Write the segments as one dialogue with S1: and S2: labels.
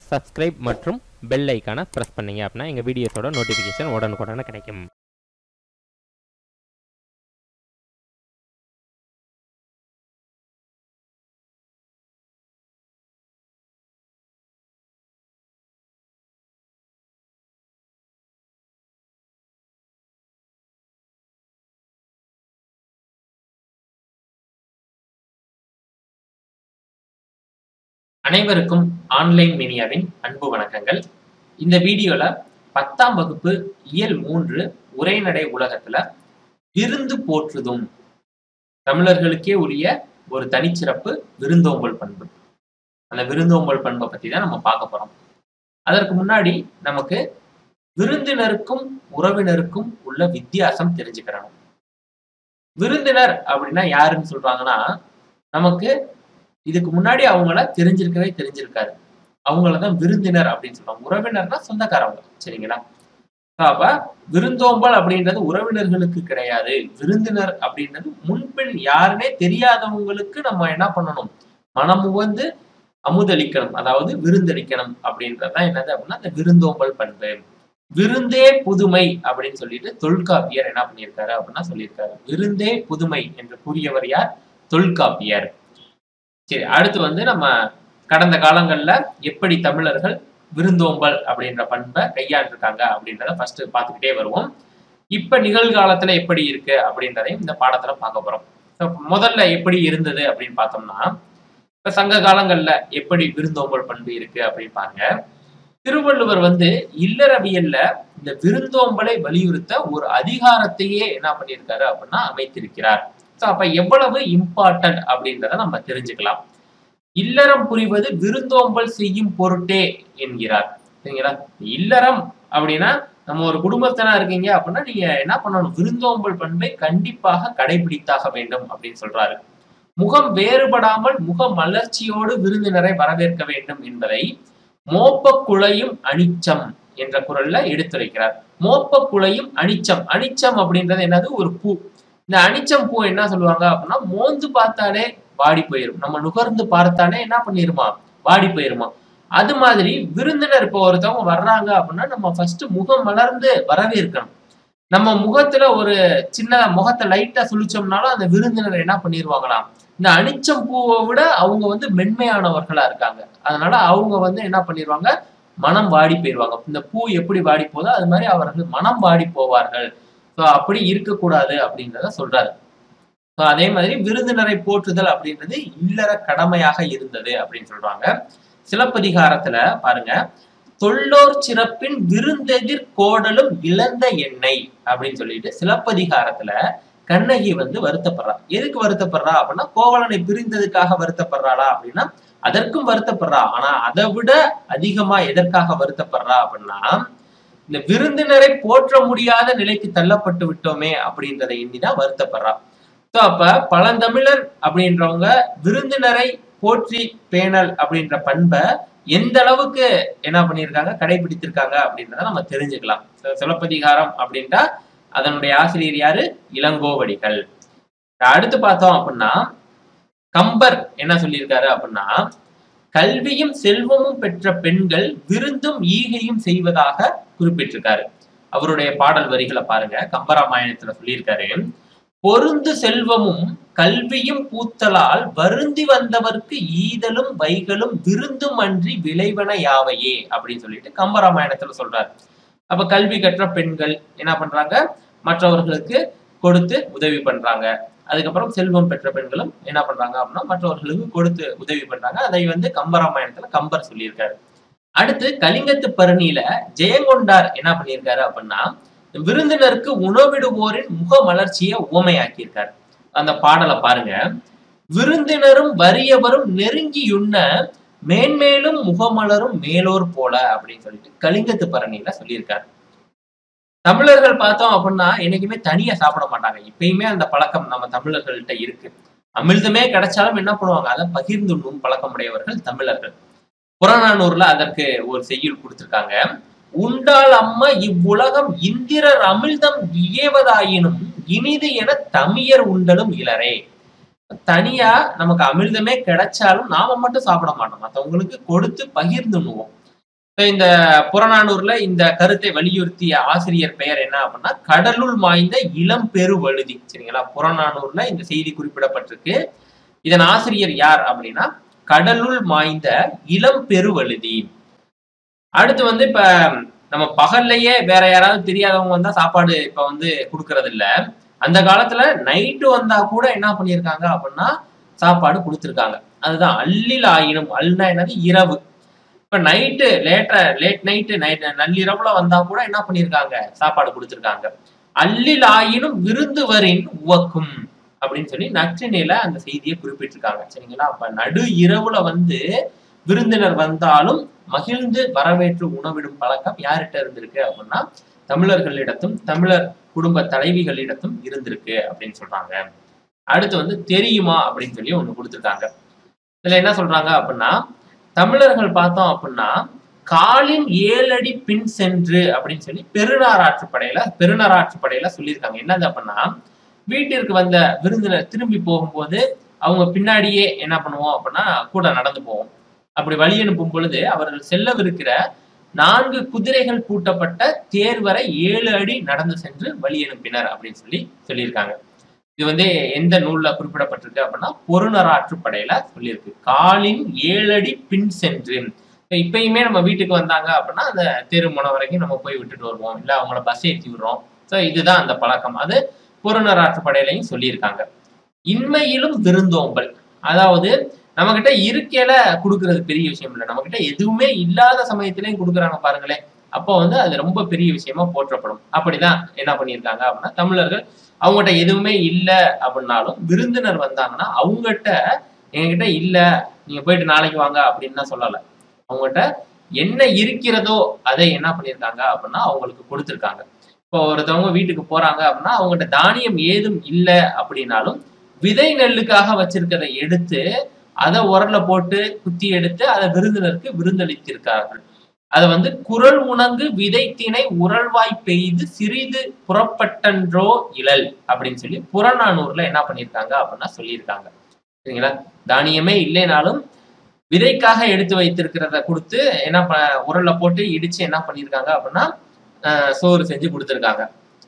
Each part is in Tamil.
S1: சப்ஸ்கிரைப் மற்றும் பெல் ஐக்கானை ப்ரெஸ் பண்ணீங்க அப்படின்னா எங்கள் வீடியோஸோட நோட்டிஃபிகேஷன் உடனுக்குடனே கிடைக்கும்
S2: அனைவருக்கும் ஆன்லைன் மீடியாவின் அன்பு வணக்கங்கள் இந்த வீடியோல பத்தாம் வகுப்பு இயல் மூன்று உரைநடை உலகத்துல விருந்து போற்றுதும் தமிழர்களுக்கே உரிய ஒரு தனிச்சிறப்பு விருந்தோம்பல் பண்பு அந்த விருந்தோம்பல் பண்பை பத்தி தான் நம்ம பார்க்க போறோம் அதற்கு முன்னாடி நமக்கு விருந்தினருக்கும் உறவினருக்கும் உள்ள வித்தியாசம் தெரிஞ்சுக்கிறணும் விருந்தினர் அப்படின்னா யாருன்னு சொல்றாங்கன்னா நமக்கு இதுக்கு முன்னாடி அவங்கள தெரிஞ்சிருக்கவே தெரிஞ்சிருக்காரு அவங்கள தான் விருந்தினர் அப்படின்னு சொல்லுவாங்க உறவினர்னா சொந்தக்காரவங்க சரிங்களா அப்ப விருந்தோம்பல் அப்படின்றது உறவினர்களுக்கு கிடையாது விருந்தினர் அப்படின்றது முன்பின் யாருன்னே தெரியாதவங்களுக்கு நம்ம என்ன பண்ணணும் மனம் வந்து அமுதளிக்கணும் அதாவது விருந்தளிக்கணும் அப்படின்றதுதான் என்னது அப்படின்னா அந்த விருந்தோம்பல் பண்பு விருந்தே புதுமை அப்படின்னு சொல்லிட்டு தொல்காப்பியர் என்ன பண்ணியிருக்காரு அப்படின்னா சொல்லியிருக்காரு விருந்தே புதுமை என்று கூறியவர் யார் தொல்காப்பியர் சரி அடுத்து வந்து நம்ம கடந்த காலங்கள்ல எப்படி தமிழர்கள் விருந்தோம்பல் அப்படின்ற பண்பை கையாண்டிருக்காங்க அப்படின்றத ஃபர்ஸ்ட் பார்த்துக்கிட்டே வருவோம் இப்ப நிகழ்காலத்துல எப்படி இருக்கு அப்படின்றதையும் இந்த பாடத்துல பார்க்க போறோம் So, முதல்ல எப்படி இருந்தது அப்படின்னு பார்த்தோம்னா இப்ப சங்க காலங்கள்ல எப்படி விருந்தோம்பல் பண்பு இருக்கு அப்படின்னு பாருங்க திருவள்ளுவர் வந்து இல்லறவியல்ல இந்த விருந்தோம்பலை வலியுறுத்த ஒரு அதிகாரத்தையே என்ன பண்ணியிருக்காரு அப்படின்னா அமைத்திருக்கிறார் ஸோ அப்ப எவ்வளவு இம்பார்ட்டன்ட் அப்படின்றத நம்ம தெரிஞ்சுக்கலாம் இல்லறம் புரிவது விருந்தோம்பல் செய்யும் பொருட்டே என்கிறார் சரிங்களா இல்லறம் அப்படின்னா நம்ம ஒரு குடும்பத்தினா இருக்கீங்க அப்படின்னா நீங்க என்ன பண்ணணும் விருந்தோம்பல் பண்பை கண்டிப்பாக கடைபிடித்தாக வேண்டும் அப்படின்னு சொல்றாரு முகம் வேறுபடாமல் முக மலர்ச்சியோடு விருந்தினரை வரவேற்க வேண்டும் என்பதை மோப்ப குழையும் அனிச்சம் என்ற குரல்ல எடுத்துரைக்கிறார் மோப்ப குழையும் அனிச்சம் அனிச்சம் அப்படின்றது என்னது ஒரு பூ இந்த அனிச்சம் பூ என்ன சொல்லுவாங்க அப்படின்னா மோந்து பார்த்தாலே வாடி போயிரும் நம்ம நுகர்ந்து பார்த்தாலே என்ன பண்ணிருமா வாடி போயிருமா அது மாதிரி விருந்தினர் இப்போ ஒருத்தவங்க வர்றாங்க அப்படின்னா நம்ம ஃபர்ஸ்ட் முகம் மலர்ந்து வரவேற்கணும் நம்ம முகத்துல ஒரு சின்ன முகத்தை லைட்டா சுழிச்சோம்னாலும் அந்த விருந்தினர் என்ன பண்ணிருவாங்களாம் இந்த அனிச்சம் பூவை விட அவங்க வந்து மென்மையானவர்களா இருக்காங்க அதனால அவங்க வந்து என்ன பண்ணிடுவாங்க மனம் வாடி போயிடுவாங்க இந்த பூ எப்படி வாடி போதோ அது மாதிரி அவர்கள் மனம் வாடி போவார்கள் ஸோ அப்படி இருக்கக்கூடாது அப்படின்றத சொல்றாரு ஸோ அதே மாதிரி விருந்தினரை போற்றுதல் அப்படின்றது இல்லற கடமையாக இருந்தது அப்படின்னு சொல்றாங்க சிலப்பதிகாரத்துல பாருங்க தொல்லோர் சிறப்பின் விருந்தெதிர் கோடலும் இழந்த எண்ணெய் அப்படின்னு சொல்லிட்டு சிலப்பதிகாரத்துல கண்ணகி வந்து வருத்தப்படுறா எதுக்கு வருத்தப்படுறா அப்படின்னா கோவலனை பிரிந்ததுக்காக வருத்தப்படுறாளா அப்படின்னா அதற்கும் வருத்தப்படுறா ஆனா அதை விட அதிகமா எதற்காக வருத்தப்படுறா அப்படின்னா இந்த விருந்தினரை போற்ற முடியாத நிலைக்கு தள்ளப்பட்டு விட்டோமே அப்படின்றத எண்ணிதான் வருத்தப்படுறா ஸோ அப்ப பழந்தமிழர் அப்படின்றவங்க விருந்தினரை போற்றி பேணல் அப்படின்ற பண்பை எந்த அளவுக்கு என்ன பண்ணியிருக்காங்க கடைபிடித்திருக்காங்க அப்படின்றத நம்ம தெரிஞ்சுக்கலாம் சிலப்பதிகாரம் அப்படின்ட்டா அதனுடைய ஆசிரியர் யாரு இளங்கோவடிகள் அடுத்து பார்த்தோம் அப்படின்னா கம்பர் என்ன சொல்லியிருக்காரு அப்படின்னா கல்வியும் செல்வமும் பெற்ற பெண்கள் விருந்தும் ஈகையும் செய்வதாக குறிப்பிட்டிருக்காரு அவருடைய பாடல் வரிகளை பாருங்க கம்பராமாயணத்துல சொல்லியிருக்காரு பொருந்து செல்வமும் கல்வியும் பூத்தலால் வருந்தி வந்தவர்க்கு ஈதலும் வைகளும் விருந்தும் அன்றி விளைவன யாவையே அப்படின்னு சொல்லிட்டு கம்பராமாயணத்துல சொல்றாரு அப்ப கல்வி கற்ற பெண்கள் என்ன பண்றாங்க மற்றவர்களுக்கு கொடுத்து உதவி பண்றாங்க அதுக்கப்புறம் செல்வம் பெற்ற பெண்களும் என்ன பண்றாங்க அப்படின்னா மற்றவர்களுக்கு கொடுத்து உதவி பண்றாங்க அதை வந்து கம்பராமாயணத்துல கம்பர் சொல்லியிருக்காரு அடுத்து கலிங்கத்து பரணியில ஜெயங்கொண்டார் என்ன பண்ணியிருக்காரு அப்படின்னா விருந்தினருக்கு உணவிடுவோரின் முக மலர்ச்சியை உவமையாக்கியிருக்காரு அந்த பாடலை பாருங்க விருந்தினரும் வறியவரும் நெருங்கியுண்ண மேன்மேலும் முகமலரும் மேலோர் போல அப்படின்னு சொல்லிட்டு கலிங்கத்து பரணியில சொல்லியிருக்காரு தமிழர்கள் பார்த்தோம் அப்படின்னா என்னைக்குமே தனியா சாப்பிட மாட்டாங்க இப்பயுமே அந்த பழக்கம் நம்ம தமிழர்கள்ட்ட இருக்கு அமிர்தமே கிடைச்சாலும் என்ன பண்ணுவாங்க அதை பகிர்ந்து உண்ணும் பழக்கம் உடையவர்கள் தமிழர்கள் புறநானூர்ல அதற்கு ஒரு செய்யுள் கொடுத்திருக்காங்க உண்டால் அம்மா இவ்வுலகம் இந்திரர் அமிழ்தம் இயவதாயினும் இனிது என தமியர் உண்டலும் இளரே தனியா நமக்கு அமிர்தமே கிடைச்சாலும் நாம மட்டும் சாப்பிட மாட்டோம் மற்றவங்களுக்கு கொடுத்து பகிர்ந்துண்ணுவோம் இப்ப இந்த புறநானூர்ல இந்த கருத்தை வலியுறுத்திய ஆசிரியர் பெயர் என்ன அப்படின்னா கடலுள் மாய்ந்த இளம் பெருவழுதி சரிங்களா புறநானூர்ல இந்த செய்தி குறிப்பிடப்பட்டிருக்கு இதன் ஆசிரியர் யார் அப்படின்னா கடலுள் மாய்ந்த இளம் பெருவழுதி அடுத்து வந்து இப்ப நம்ம பகல்லையே வேற யாராவது தெரியாதவங்க வந்தா சாப்பாடு இப்ப வந்து கொடுக்கறது இல்ல அந்த காலத்துல நைட்டு வந்தா கூட என்ன பண்ணியிருக்காங்க அப்படின்னா சாப்பாடு கொடுத்துருக்காங்க அதுதான் அள்ளில் ஆயினும் அல்னா என்னது இரவு இப்ப நைட்டு லேட்ட லேட் நைட்டு நைட் நள்ளிரவுல வந்தா கூட என்ன பண்ணியிருக்காங்க சாப்பாடு கொடுத்துருக்காங்க அள்ளில் ஆயினும் விருந்துவரின் உவக்கும் அப்படின்னு சொல்லி நற்றினையில அந்த செய்தியை குறிப்பிட்டிருக்காங்க சரிங்களா அப்ப நடு இரவுல வந்து விருந்தினர் வந்தாலும் மகிழ்ந்து வரவேற்று உணவிடும் பழக்கம் யார்கிட்ட இருந்திருக்கு அப்படின்னா தமிழர்களிடத்தும் தமிழர் குடும்ப தலைவிகளிடத்தும் இருந்திருக்கு அப்படின்னு சொல்றாங்க அடுத்து வந்து தெரியுமா அப்படின்னு சொல்லி ஒண்ணு கொடுத்துருக்காங்க இதுல என்ன சொல்றாங்க அப்படின்னா தமிழர்கள் பார்த்தோம் அப்படின்னா காலின் ஏழடி பின் சென்று அப்படின்னு சொல்லி பெருநாராற்று படையில பெருநராற்று படையில சொல்லியிருக்காங்க என்னது அப்படின்னா வீட்டிற்கு வந்த விருந்தினர் திரும்பி போகும்போது அவங்க பின்னாடியே என்ன பண்ணுவோம் அப்படின்னா கூட நடந்து போவோம் அப்படி வழி அனுப்பும் பொழுது அவர்கள் செல்லவிருக்கிற நான்கு குதிரைகள் பூட்டப்பட்ட தேர் வரை ஏழு அடி நடந்து சென்று வழி அனுப்பினர் அப்படின்னு சொல்லி சொல்லியிருக்காங்க இது வந்து எந்த நூல்ல குறிப்பிடப்பட்டிருக்கு அப்படின்னா பொருநராற்று படையில சொல்லியிருக்கு காலின் ஏழடி பின் சென்று இப்பயுமே நம்ம வீட்டுக்கு வந்தாங்க அப்படின்னா அந்த தெருமுனை வரைக்கும் நம்ம போய் விட்டுட்டு வருவோம் இல்ல அவங்கள பஸ் ஏற்றி விடுறோம் ஸோ இதுதான் அந்த பழக்கம் அது பொருநராற்று படையிலையும் சொல்லியிருக்காங்க இன்மையிலும் விருந்தோம்பல் அதாவது நம்ம கிட்ட இருக்கையில கொடுக்கறது பெரிய விஷயம் இல்லை நம்ம கிட்ட எதுவுமே இல்லாத சமயத்திலையும் கொடுக்குறாங்க பாருங்களேன் அப்போ வந்து அது ரொம்ப பெரிய விஷயமா போற்றப்படும் அப்படிதான் என்ன பண்ணியிருக்காங்க அப்படின்னா தமிழர்கள் அவங்ககிட்ட எதுவுமே இல்லை அப்படின்னாலும் விருந்தினர் வந்தாங்கன்னா அவங்ககிட்ட எங்ககிட்ட இல்ல நீங்க போயிட்டு நாளைக்கு வாங்க அப்படின்னு தான் சொல்லலை அவங்ககிட்ட என்ன இருக்கிறதோ அதை என்ன பண்ணியிருக்காங்க அப்படின்னா அவங்களுக்கு கொடுத்துருக்காங்க இப்போ ஒருத்தவங்க வீட்டுக்கு போறாங்க அப்படின்னா அவங்ககிட்ட தானியம் ஏதும் இல்லை அப்படின்னாலும் விதை நெல்லுக்காக வச்சிருக்கிறத எடுத்து அதை உரல்ல போட்டு குத்தி எடுத்து அதை விருந்தினருக்கு விருந்தளித்திருக்கார்கள் அதை வந்து குரல் உணங்கு விதைத்தினை உரல்வாய் பெய்து சிறிது புறப்பட்டன்றோ இழல் அப்படின்னு சொல்லி புறநானூர்ல என்ன பண்ணியிருக்காங்க அப்படின்னா சொல்லியிருக்காங்க சரிங்களா தானியமே இல்லைனாலும் விதைக்காக எடுத்து வைத்திருக்கிறத கொடுத்து என்ன ப உரல்ல போட்டு இடிச்சு என்ன பண்ணியிருக்காங்க அப்படின்னா சோறு செஞ்சு கொடுத்துருக்காங்க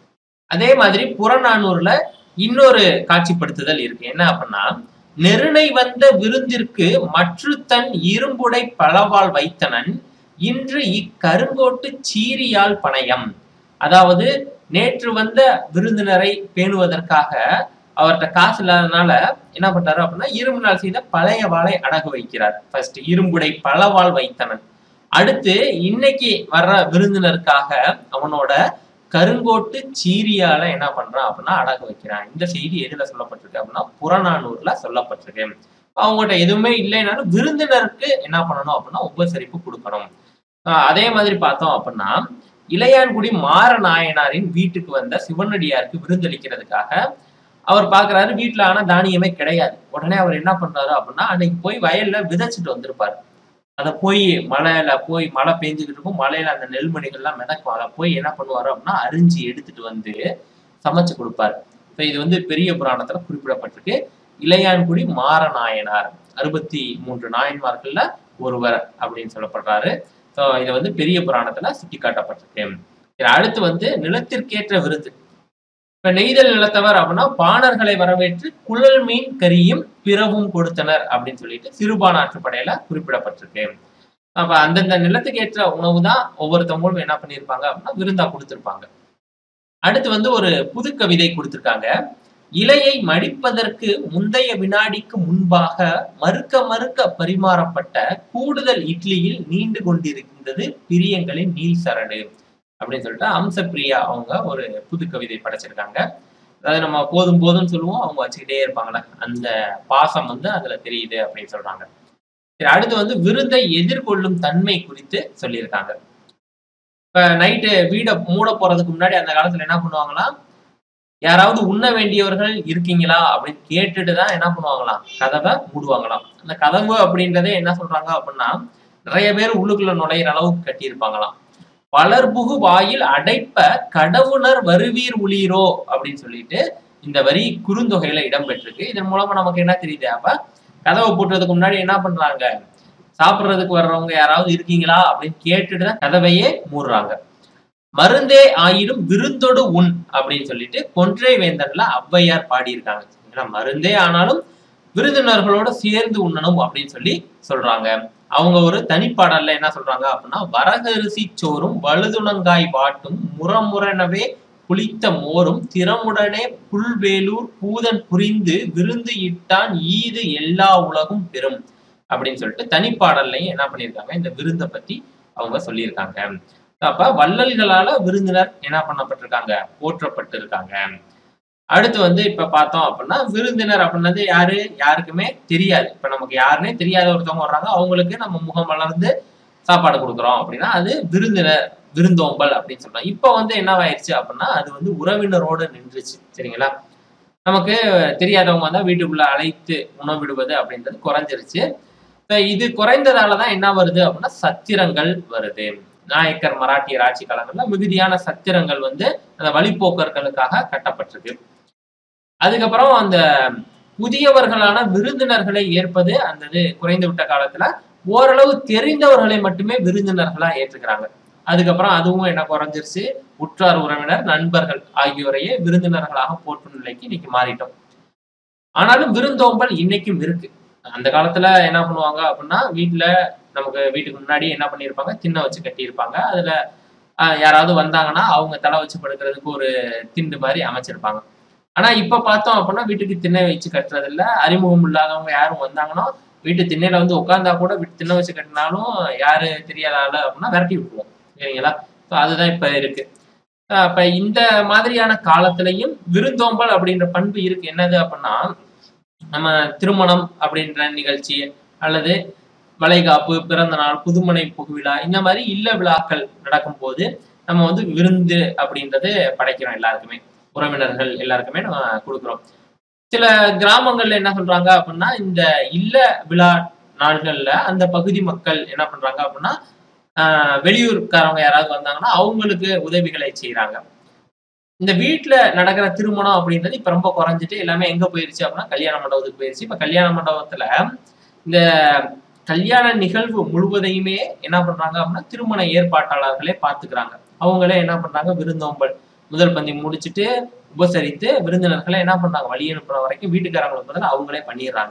S2: அதே மாதிரி புறநானூர்ல இன்னொரு காட்சிப்படுத்துதல் இருக்கு என்ன அப்படின்னா நெருணை வந்த விருந்திற்கு மற்று தன் இரும்புடை பலவால் வைத்தனன் இன்று இக்கருங்கோட்டு சீரியால் பணயம் அதாவது நேற்று வந்த விருந்தினரை பேணுவதற்காக அவர்கிட்ட காசு இல்லாதனால என்ன பண்றாரு அப்படின்னா இரும்பு நாள் செய்த பழைய வாளை அடகு வைக்கிறார் ஃபர்ஸ்ட் இரும்புடை பலவாள் வைத்தனன் அடுத்து இன்னைக்கு வர்ற விருந்தினருக்காக அவனோட கருங்கோட்டு சீரியால என்ன பண்றான் அப்படின்னா அடகு வைக்கிறான் இந்த செய்தி எதுல சொல்லப்பட்டிருக்கு அப்படின்னா புறநானூர்ல சொல்லப்பட்டிருக்கு அவங்ககிட்ட எதுவுமே இல்லைனாலும் விருந்தினருக்கு என்ன பண்ணணும் அப்படின்னா உபசரிப்பு கொடுக்கணும் அதே மாதிரி பார்த்தோம் அப்படின்னா இளையான்குடி மாற நாயனாரின் வீட்டுக்கு வந்த சிவனடியாருக்கு விருந்தளிக்கிறதுக்காக அவர் பாக்குறாரு வீட்டுல ஆனா தானியமே கிடையாது உடனே அவர் என்ன பண்றாரு அப்படின்னா அன்னைக்கு போய் வயல்ல விதைச்சிட்டு வந்திருப்பாரு அதை போய் மழையில போய் மழை பெஞ்சுக்கிட்டு இருக்கும் மழையில அந்த நெல்மணிகள்லாம் மிதக்கும் அதை போய் என்ன பண்ணுவாரு அப்படின்னா அரிஞ்சு எடுத்துட்டு வந்து சமைச்சு கொடுப்பாரு இப்போ இது வந்து பெரிய புராணத்துல குறிப்பிடப்பட்டிருக்கு இளையான்குடி மாறநாயனார் அறுபத்தி மூன்று நாயன்மார்கள்ல ஒருவர் அப்படின்னு சொல்லப்படுறாரு ஸோ இதை வந்து பெரிய புராணத்துல சுட்டி காட்டப்பட்டிருக்கு அடுத்து வந்து நிலத்திற்கேற்ற விருது இப்ப நெய்தல் நிலத்தவர் அப்படின்னா பாணர்களை வரவேற்று குழல் மீன் கரியும் பிறவும் கொடுத்தனர் அப்படின்னு சொல்லிட்டு சிறுபானாற்று படையில குறிப்பிடப்பட்டிருக்கு அப்ப அந்தந்த நிலத்துக்கு ஏற்ற உணவு தான் ஒவ்வொருத்தவங்களும் என்ன பண்ணியிருப்பாங்க அப்படின்னா விருந்தா கொடுத்திருப்பாங்க அடுத்து வந்து ஒரு புது கவிதை கொடுத்திருக்காங்க இலையை மடிப்பதற்கு முந்தைய வினாடிக்கு முன்பாக மறுக்க மறுக்க பரிமாறப்பட்ட கூடுதல் இட்லியில் நீண்டு கொண்டிருந்தது பிரியங்களின் நீல் சரடு அப்படின்னு சொல்லிட்டு அம்சப்பிரியா அவங்க ஒரு புது கவிதை படைச்சிருக்காங்க அதாவது நம்ம போதும் போதும்னு சொல்லுவோம் அவங்க வச்சுக்கிட்டே இருப்பாங்களே அந்த பாசம் வந்து அதுல தெரியுது அப்படின்னு சொல்றாங்க சரி அடுத்து வந்து விருந்தை எதிர்கொள்ளும் தன்மை குறித்து சொல்லியிருக்காங்க இப்ப நைட்டு வீடை மூட போறதுக்கு முன்னாடி அந்த காலத்துல என்ன பண்ணுவாங்களாம் யாராவது உண்ண வேண்டியவர்கள் இருக்கீங்களா அப்படின்னு கேட்டுட்டு தான் என்ன பண்ணுவாங்களாம் கதவை மூடுவாங்களாம் அந்த கதவு அப்படின்றதே என்ன சொல்றாங்க அப்படின்னா நிறைய பேர் உள்ளுக்குள்ள நுழையிற அளவுக்கு கட்டியிருப்பாங்களாம் பலர்புகு வாயில் அடைப்ப கடவுணர் வருவீர் உளீரோ அப்படின்னு சொல்லிட்டு இந்த வரி குறுந்தொகையில இடம்பெற்றிருக்கு இதன் மூலமா நமக்கு என்ன தெரியுது அப்ப கதவை போட்டுறதுக்கு முன்னாடி என்ன பண்றாங்க சாப்பிடுறதுக்கு வர்றவங்க யாராவது இருக்கீங்களா அப்படின்னு கேட்டுட்டு தான் கதவையே மூடுறாங்க மருந்தே ஆயினும் விருந்தொடு உண் அப்படின்னு சொல்லிட்டு கொன்றை வேந்தன்ல ஔவையார் பாடியிருக்காங்க சரிங்களா? மருந்தே ஆனாலும் விருந்தினர்களோட சேர்ந்து உண்ணணும் அப்படின்னு சொல்லி சொல்றாங்க அவங்க ஒரு தனிப்பாடல்ல என்ன சொல்றாங்க அப்படின்னா வரகரிசி சோறும் வழுதுணங்காய் வாட்டும் முறமுறனவே புளித்த மோரும் திறமுடனே புல்வேலூர் பூதன் புரிந்து விருந்து இட்டான் ஈது எல்லா உலகும் பெறும் அப்படின்னு சொல்லிட்டு தனிப்பாடல்லையும் என்ன பண்ணியிருக்காங்க இந்த விருந்தை பத்தி அவங்க சொல்லியிருக்காங்க அப்ப வள்ளல்களால விருந்தினர் என்ன பண்ணப்பட்டிருக்காங்க போற்றப்பட்டிருக்காங்க அடுத்து வந்து இப்ப பார்த்தோம் அப்படின்னா விருந்தினர் அப்படின்னது யாரு யாருக்குமே தெரியாது இப்ப நமக்கு யாருன்னே தெரியாத ஒருத்தவங்க வர்றாங்க அவங்களுக்கு நம்ம முகம் வளர்ந்து சாப்பாடு கொடுக்குறோம் அப்படின்னா அது விருந்தினர் விருந்தோம்பல் அப்படின்னு சொல்றோம் இப்ப வந்து என்னவாயிருச்சு அப்படின்னா அது வந்து உறவினரோட நின்றுச்சு சரிங்களா நமக்கு தெரியாதவங்க வந்தா வீட்டுக்குள்ள அழைத்து உணவிடுவது அப்படின்றது குறைஞ்சிருச்சு இப்ப இது குறைந்ததால தான் என்ன வருது அப்படின்னா சத்திரங்கள் வருது நாயக்கர் மராட்டியர் ஆட்சி காலங்கள்ல மிகுதியான சத்திரங்கள் வந்து அந்த வழிப்போக்கர்களுக்காக கட்டப்பட்டிருக்கு அதுக்கப்புறம் அந்த புதியவர்களான விருந்தினர்களை ஏற்பது அந்த இது குறைந்து விட்ட காலத்துல ஓரளவு தெரிந்தவர்களை மட்டுமே விருந்தினர்களா ஏற்றுக்கிறாங்க அதுக்கப்புறம் அதுவும் என்ன குறைஞ்சிருச்சு உற்றார் உறவினர் நண்பர்கள் ஆகியோரையே விருந்தினர்களாக போற்றும் நிலைக்கு இன்னைக்கு மாறிட்டோம் ஆனாலும் விருந்தோம்பல் இன்னைக்கும் இருக்கு அந்த காலத்துல என்ன பண்ணுவாங்க அப்படின்னா வீட்டுல நமக்கு வீட்டுக்கு முன்னாடி என்ன பண்ணியிருப்பாங்க திண்ணை வச்சு கட்டியிருப்பாங்க அதுல ஆஹ், யாராவது வந்தாங்கன்னா அவங்க தலை வச்சு படுக்கிறதுக்கு ஒரு திண்டு மாதிரி அமைச்சிருப்பாங்க ஆனா இப்ப பார்த்தோம் அப்படின்னா வீட்டுக்கு திண்ணை வச்சு கட்டுறது இல்ல அறிமுகம் இல்லாதவங்க யாரும் வந்தாங்கன்னா வீட்டு திண்ணையில வந்து உட்கார்ந்தா கூட வீட்டு திண்ணை வச்சு கட்டினாலும் யாரு தெரியாத ஆளு அப்படின்னா விரட்டி விட்டுருவோம் சரிங்களா ஸோ அதுதான் இப்ப இருக்கு ஆஹ் அப்ப இந்த மாதிரியான காலத்திலையும் விருந்தோம்பல் அப்படின்ற பண்பு இருக்கு என்னது அப்படின்னா நம்ம திருமணம் அப்படின்ற நிகழ்ச்சி அல்லது வளைகாப்பு பிறந்த நாள் புதுமனை புகுவிழா இந்த மாதிரி இல்ல விழாக்கள் நடக்கும்போது நம்ம வந்து விருந்து அப்படின்றது படைக்கிறோம் எல்லாருக்குமே உறவினர்கள் எல்லாருக்குமே நம்ம கொடுக்குறோம் சில கிராமங்கள்ல என்ன சொல்றாங்க அப்படின்னா இந்த இல்ல விழா நாள்கள்ல அந்த பகுதி மக்கள் என்ன பண்றாங்க அப்படின்னா ஆஹ் வெளியூர்காரவங்க யாராவது வந்தாங்கன்னா அவங்களுக்கு உதவிகளை செய்றாங்க இந்த வீட்டுல நடக்கிற திருமணம் அப்படின்றது இப்ப ரொம்ப குறைஞ்சிட்டு எல்லாமே எங்க போயிருச்சு அப்படின்னா கல்யாண மண்டபத்துக்கு போயிருச்சு இப்ப கல்யாண மண்டபத்துல இந்த கல்யாண நிகழ்வு முழுவதையுமே என்ன பண்றாங்க அப்படின்னா திருமண ஏற்பாட்டாளர்களே பாத்துக்கிறாங்க அவங்களே என்ன பண்றாங்க விருந்தோம்பல் முதல் பந்தி முடிச்சிட்டு உபசரித்து விருந்தினர்களை என்ன பண்றாங்க வழி அனுப்புற வரைக்கும் வீட்டுக்காரங்களுக்கு பதிலா அவங்களே பண்ணிடுறாங்க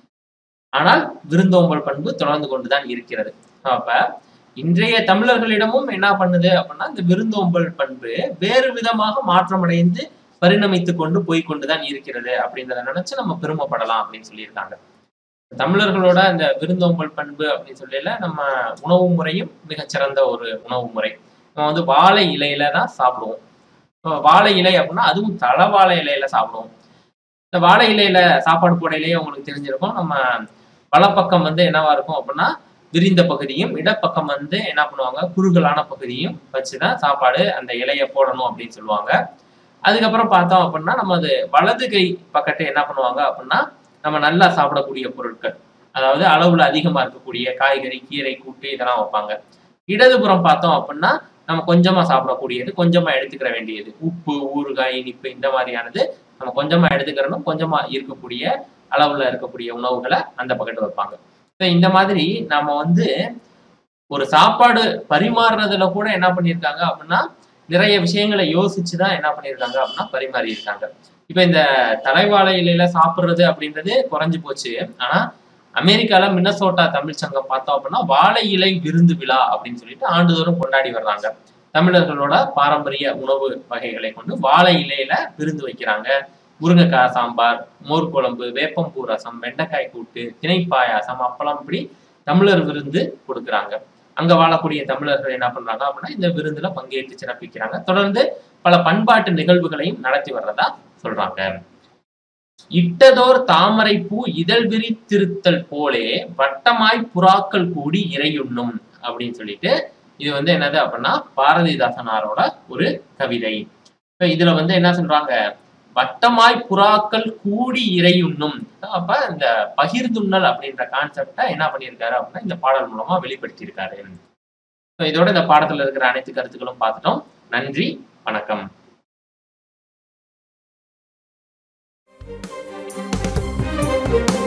S2: ஆனால் விருந்தோம்பல் பண்பு தொடர்ந்து கொண்டுதான் இருக்கிறது அப்ப இன்றைய தமிழர்களிடமும் என்ன பண்ணுது அப்படின்னா இந்த விருந்தோம்பல் பண்பு வேறு விதமாக மாற்றமடைந்து பரிணமித்து கொண்டு போய் கொண்டுதான் இருக்கிறது அப்படின்றத நினைச்சு நம்ம பெருமைப்படலாம் அப்படின்னு சொல்லியிருக்காங்க தமிழர்களோட அந்த விருந்தோம்பல் பண்பு அப்படின்னு சொல்லல நம்ம உணவு முறையும் மிகச்சிறந்த ஒரு உணவு முறை நம்ம வந்து வாழை இலையில தான் சாப்பிடுவோம் இப்போ வாழை இலை அப்படின்னா அதுவும் தலை வாழை இலையில சாப்பிடுவோம் இந்த வாழை இலையில சாப்பாடு போடையிலேயே உங்களுக்கு தெரிஞ்சிருக்கும் நம்ம வலப்பக்கம் வந்து என்னவா இருக்கும் அப்படின்னா விரிந்த பகுதியும் இடப்பக்கம் வந்து என்ன பண்ணுவாங்க குறுகலான பகுதியும் வச்சுதான் சாப்பாடு அந்த இலைய போடணும் அப்படின்னு சொல்லுவாங்க அதுக்கப்புறம் பார்த்தோம் அப்படின்னா நம்ம அது வலது கை பக்கத்து என்ன பண்ணுவாங்க அப்படின்னா நம்ம நல்லா சாப்பிடக்கூடிய பொருட்கள் அதாவது அளவுல அதிகமா இருக்கக்கூடிய காய்கறி கீரை கூட்டு இதெல்லாம் வைப்பாங்க இடதுபுறம் பார்த்தோம் அப்படின்னா நம்ம கொஞ்சமா சாப்பிடக்கூடியது கொஞ்சமா எடுத்துக்கிற வேண்டியது உப்பு ஊறுகாய் இனிப்பு இந்த மாதிரியானது நம்ம கொஞ்சமா எடுத்துக்கிறணும் கொஞ்சமா இருக்கக்கூடிய அளவுல இருக்கக்கூடிய உணவுகளை அந்த பக்கத்து வைப்பாங்க So, இந்த மாதிரி நம்ம வந்து ஒரு சாப்பாடு பரிமாறுறதுல கூட என்ன பண்ணியிருக்காங்க அப்படின்னா நிறைய விஷயங்களை யோசிச்சு தான் என்ன பண்ணியிருக்காங்க அப்படின்னா பரிமாறி இருக்காங்க இப்ப இந்த தலைவாழை இலையில சாப்பிடுறது அப்படின்றது குறைஞ்சு போச்சு ஆனா அமெரிக்கால மின்னசோட்டா தமிழ் சங்கம் பார்த்தோம் அப்படின்னா வாழை இலை விருந்து விழா அப்படின்னு சொல்லிட்டு ஆண்டுதோறும் கொண்டாடி வர்றாங்க தமிழர்களோட பாரம்பரிய உணவு வகைகளை கொண்டு வாழை இலையில விருந்து வைக்கிறாங்க முருங்கைக்காய் சாம்பார் மோர் குழம்பு வேப்பம்பூ ரசம் வெண்டைக்காய் கூட்டு திணை பாயாசம் அப்பளம் இப்படி தமிழர் விருந்து கொடுக்குறாங்க அங்க வாழக்கூடிய தமிழர்கள் என்ன பண்றாங்க அப்படின்னா இந்த விருந்துல பங்கேற்று சிறப்பிக்கிறாங்க தொடர்ந்து பல பண்பாட்டு நிகழ்வுகளையும் நடத்தி வர்றதா சொல்றாங்க இட்டதோர் தாமரை பூ இதழ் விரித்திருத்தல் போலே வட்டமாய் புறாக்கள் கூடி இறையுண்ணும் அப்படின்னு சொல்லிட்டு இது வந்து என்னது அப்படின்னா பாரதிதாசனாரோட ஒரு கவிதை இப்ப இதுல வந்து என்ன சொல்றாங்க வட்டமாய் புறாக்கள் கூடி இறையுண்ணும் அப்ப இந்த பகிர்ந்துண்ணல் அப்படின்ற கான்செப்டை என்ன பண்ணியிருக்காரு அப்படின்னா இந்த பாடல் மூலமா வெளிப்படுத்தியிருக்காரு So, இதோட இந்த பாடத்துல இருக்கிற அனைத்து கருத்துக்களும் பார்த்துட்டோம் நன்றி வணக்கம்
S3: thank you